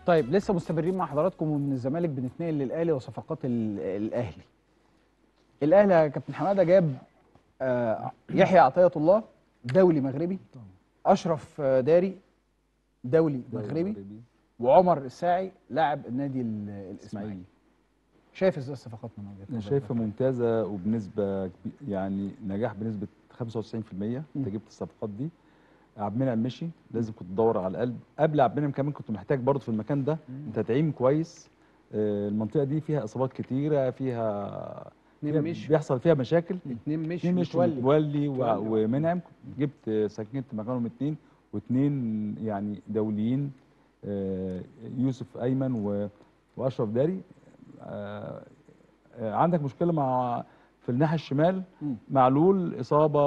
طيب لسه مستمرين مع حضراتكم ومن الزمالك بنتنقل للاهلي وصفقات ال- الاهلي الاهلي يا كابتن حماده جاب آه، يحيى عطيه الله دولي مغربي اشرف آه، داري دولي مغربي وعمر الساعي لاعب النادي ال- الاسماعيلي شايف ازاي الصفقات من وجهه انا نظرك؟ شايفها ممتازه وبنسبه كبي- يعني نجاح بنسبه 95% انت جبت الصفقات دي عبد المنعم مشي لازم كنت تدور على القلب قبل عبد المنعم كمان كنت محتاج برضه في المكان ده انت تعيم كويس آه، المنطقه دي فيها اصابات كتيره فيها اتنين فيها مشي بيحصل فيها مشاكل اتنين مش اتنين مش متولي متولي و- متولي. ومنعم جبت سكنت مكانهم اتنين واتنين يعني دوليين آه، يوسف ايمن و- واشرف داري آه، آه، عندك مشكله مع في الناحيه الشمال مم. معلول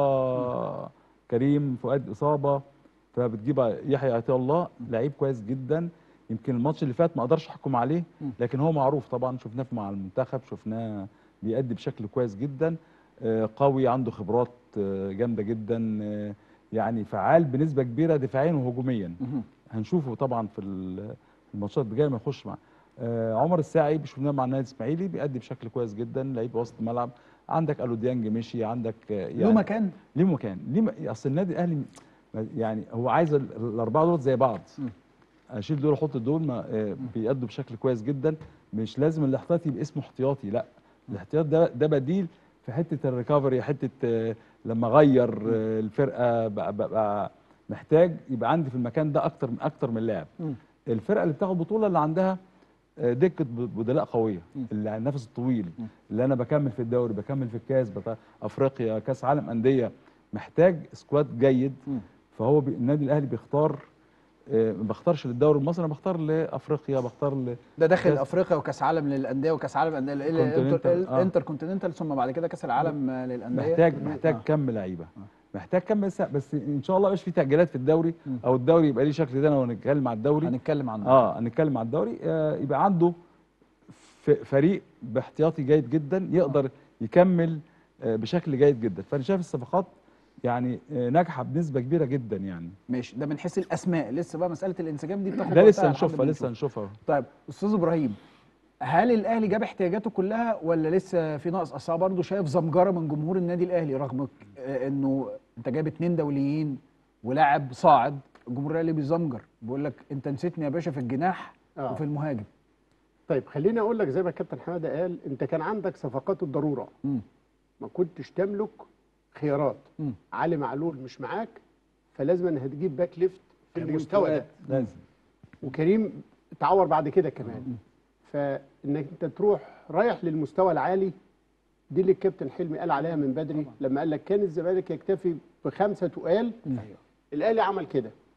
اصابه كريم فؤاد اصابه فبتجيب يحيى عطيه الله لعيب كويس جدا يمكن الماتش اللي فات ما اقدرش احكم عليه مم. لكن هو معروف طبعا شفناه مع المنتخب شفناه بيأدي بشكل كويس جدا آه، قوي عنده خبرات آه، جامده جدا آه، يعني فعال بنسبه كبيره دفاعيا وهجوميا مهم. هنشوفه طبعا في ال- الماتشات الجايه ما يخش مع آه، عمر الساعي شفناه مع النادي الاسماعيلي بيأدي بشكل كويس جدا لعيب وسط الملعب عندك الو ديانج مشي عندك آه، يعني له مكان ليه مكان ليه م... اصل النادي الاهلي م- يعني هو عايز ال- الاربعه دول زي بعض مم. اشيل دول احط دول ما آه، بيأدوا بشكل كويس جدا مش لازم الاحتياطي يبقى اسمه احتياطي لا الاحتياط ده ده بديل في حته الريكفري حته آه، لما اغير آه، الفرقه بقى, بقى محتاج يبقى عندي في المكان ده اكتر من اكتر من لاعب مم. الفرقه اللي بتاخد بطوله اللي عندها آه، دكه ب- بدلاء قويه مم. اللي على النفس الطويل مم. اللي انا بكمل في الدوري بكمل في الكاس بتاع افريقيا كاس عالم انديه محتاج سكواد جيد مم. فهو بي... النادي الاهلي بيختار آه، ما بختارش للدوري المصري انا بختار لافريقيا بختار ل... ده داخل كاس- افريقيا وكاس عالم للانديه وكاس عالم الانديه ال- كونتيننتال، الانتر آه. الانتر كونتيننتال ثم بعد كده كاس العالم آه، للانديه محتاج محتاج آه. كم لعيبه محتاج كم بس, بس ان شاء الله مش في تاجيلات في الدوري مم. او الدوري يبقى ليه شكل ده لو هنتكلم على الدوري هنتكلم عنه اه هنتكلم على الدوري آه يبقى عنده ف- فريق باحتياطي جيد جدا يقدر يكمل آه بشكل جيد جدا فانا شايف الصفقات يعني آه ناجحه بنسبه كبيره جدا يعني ماشي ده من حيث الاسماء لسه بقى مساله الانسجام دي بتاخد ده وقتها لسه لحد هنشوفها ما لسه نشوف. هنشوفها طيب استاذ ابراهيم هل الاهلي جاب احتياجاته كلها ولا لسه في نقص اصل أنا برضه شايف زمجره من جمهور النادي الاهلي رغم ك- آه، انه انت جايب اتنين دوليين ولاعب صاعد الجمهور الاهلي بيزمجر بيقول لك انت نسيتني يا باشا في الجناح آه. وفي المهاجم طيب خليني اقول لك زي ما الكابتن حماده قال انت كان عندك صفقات الضروره مم. ما كنتش تملك خيارات مم. علي معلول مش معاك فلازم ان هتجيب باك ليفت في كريم المستوى ده فؤاد. لازم وكريم اتعور بعد كده كمان فانك انت تروح رايح للمستوى العالي دي اللي الكابتن حلمي قال عليها من بدري لما قال لك كان الزمالك يكتفي بخمسه تقال ايوه الاهلي عمل كده